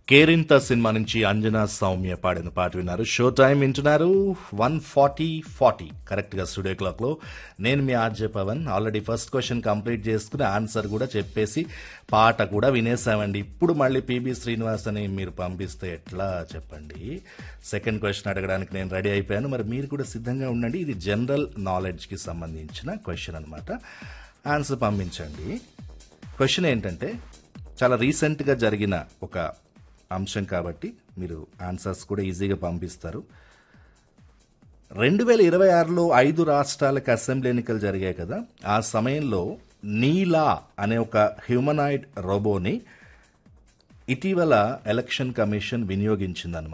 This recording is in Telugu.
కేరింత సినిమా నుంచి అంజనా సౌమ్య పాడిన పాట విన్నారు షో టైం వింటున్నారు వన్ ఫార్టీ ఫార్టీ కరెక్ట్గా స్టూడియో క్లాక్లో నేను మీ RJ Pavan already first question complete చేసుకుని ఆన్సర్ కూడా చెప్పేసి పాట కూడా వినేసామండి ఇప్పుడు మళ్ళీ పిబి శ్రీనివాస్ అని మీరు పంపిస్తే ఎట్లా చెప్పండి సెకండ్ క్వశ్చన్ అడగడానికి నేను రెడీ అయిపోయాను మరి మీరు కూడా సిద్ధంగా ఉండండి ఇది జనరల్ నాలెడ్జ్కి సంబంధించిన క్వశ్చన్ అనమాట ఆన్సర్ పంపించండి క్వశ్చన్ ఏంటంటే చాలా రీసెంట్గా జరిగిన ఒక అంశం కాబట్టి మీరు ఆన్సర్స్ కూడా ఈజీగా పంపిస్తారు రెండు వేల ఇరవై ఆరులో ఐదు రాష్ట్రాలకు అసెంబ్లీ ఎన్నికలు జరిగాయి కదా ఆ సమయంలో నీలా అనే ఒక హ్యూమనాయిడ్ రోబోని ఇటీవల ఎలక్షన్ కమిషన్ వినియోగించిందనమాట